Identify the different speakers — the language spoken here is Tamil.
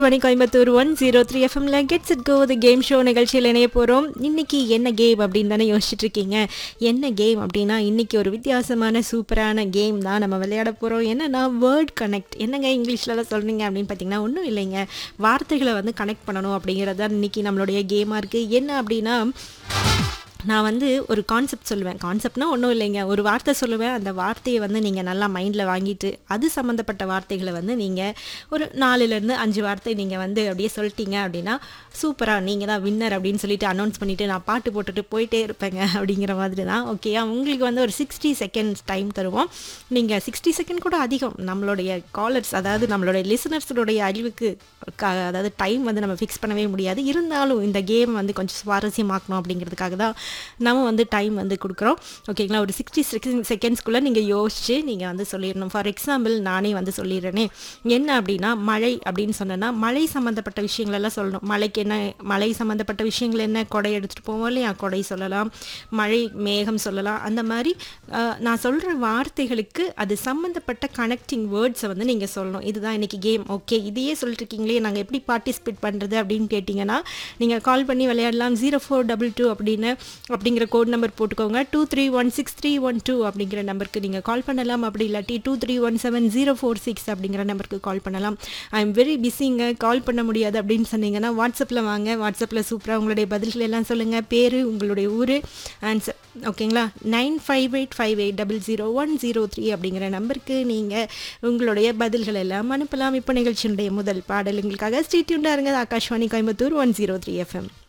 Speaker 1: மணி கோயம்புத்தூர் ஒன் ஜீரோ த்ரீ எஃப்எம்ல get set go the game show நிகழ்ச்சியில் இணைய போகிறோம் இன்னைக்கு என்ன கேம் அப்படின்னு தானே யோசிச்சுட்டு இருக்கீங்க என்ன கேம் அப்படின்னா இன்னைக்கு ஒரு வித்தியாசமான சூப்பரான கேம் தான் நம்ம விளையாட போகிறோம் என்னன்னா வேர்ட் கனெக்ட் என்னங்க இங்கிலீஷ்லலாம் சொல்கிறீங்க அப்படின்னு பார்த்தீங்கன்னா ஒன்றும் இல்லைங்க வார்த்தைகளை வந்து கனெக்ட் பண்ணணும் அப்படிங்கிறது தான் இன்னைக்கு நம்மளுடைய கேமாக இருக்குது என்ன அப்படின்னா நான் வந்து ஒரு கான்செப்ட் சொல்லுவேன் கான்செப்ட்னா ஒன்றும் இல்லைங்க ஒரு வார்த்தை சொல்லுவேன் அந்த வார்த்தையை வந்து நீங்கள் நல்லா மைண்டில் வாங்கிட்டு அது சம்மந்தப்பட்ட வார்த்தைகளை வந்து நீங்கள் ஒரு நாலுலேருந்து அஞ்சு வார்த்தை நீங்கள் வந்து அப்படியே சொல்லிட்டீங்க அப்படின்னா சூப்பராக நீங்கள் தான் வின்னர் அப்படின்னு சொல்லிட்டு அனௌன்ஸ் பண்ணிவிட்டு நான் பாட்டு போட்டுட்டு போயிட்டே இருப்பேங்க அப்படிங்கிற மாதிரி தான் ஓகேயா உங்களுக்கு வந்து ஒரு சிக்ஸ்டி செகண்ட்ஸ் டைம் தருவோம் நீங்கள் சிக்ஸ்டி செகண்ட் கூட அதிகம் நம்மளுடைய காலர்ஸ் அதாவது நம்மளுடைய லிசனர்ஸுடைய அறிவுக்கு க- அதாவது டைம் வந்து நம்ம ஃபிக்ஸ் பண்ணவே முடியாது இருந்தாலும் இந்த கேம் வந்து கொஞ்சம் சுவாரஸ்யமாக்கணும் அப்படிங்கிறதுக்காக தான் நம்ம வந்து டைம் வந்து கொடுக்குறோம் ஓகேங்களா ஒரு சிக்ஸ்டி செகண்ட்ஸ்க்குள்ளே நீங்கள் யோசிச்சு நீங்கள் வந்து சொல்லிடணும் ஃபார் எக்ஸாம்பிள் நானே வந்து சொல்லிடுறேனே என்ன அப்படின்னா மழை அப்படின்னு சொன்னேன்னா மழை சம்மந்தப்பட்ட விஷயங்கள் எல்லாம் சொல்லணும் மழைக்கு என்ன மழை சம்மந்தப்பட்ட விஷயங்கள் என்ன கொடை எடுத்துகிட்டு போவோம் இல்லையா கொடை சொல்லலாம் மழை மேகம் சொல்லலாம் அந்த மாதிரி அஹ், நான் சொல்கிற வார்த்தைகளுக்கு அது சம்மந்தப்பட்ட கனெக்டிங் வேர்ட்ஸை வந்து நீங்கள் சொல்லணும் இதுதான் இன்னைக்கு கேம் ஓகே இதையே சொல்லிட்டு இருக்கீங்களே நாங்கள் எப்படி பார்ட்டிசிபேட் பண்ணுறது அப்படின்னு கேட்டிங்கன்னா நீங்கள் கால் பண்ணி விளையாடலாம் ஜீரோ ஃபோர் டபுள் டூ அப்படின்னு அப்படிங்கிற கோட் நம்பர் போட்டுக்கோங்க two three one six three one two அப்படிங்கிற நம்பருக்கு நீங்கள் கால் பண்ணலாம் அப்படி இல்லாட்டி two three one seven zero four six அப்படிங்கிற நம்பருக்கு கால் பண்ணலாம் ஐ எம் வெரி பிஸிங்க கால் பண்ண முடியாது அப்படின்னு சொன்னீங்கன்னா வாட்ஸ்அப்பில் வாங்க வாட்ஸ்அப்பில் சூப்பராக உங்களுடைய பதில்கள் எல்லாம் சொல்லுங்கள் பேர் உங்களுடைய ஊர் ஆன்சர் ஓகேங்களா nine five eight five eight double zero one zero three அப்படிங்கிற நம்பருக்கு நீங்கள் உங்களுடைய பதில்கள் எல்லாம் அனுப்பலாம் இப்போ நிகழ்ச்சியினுடைய முதல் பாடல் உங்களுக்காக ஸ்டேட்யூண்டாக இருங்க Akashvani Coimbatore one zero three FM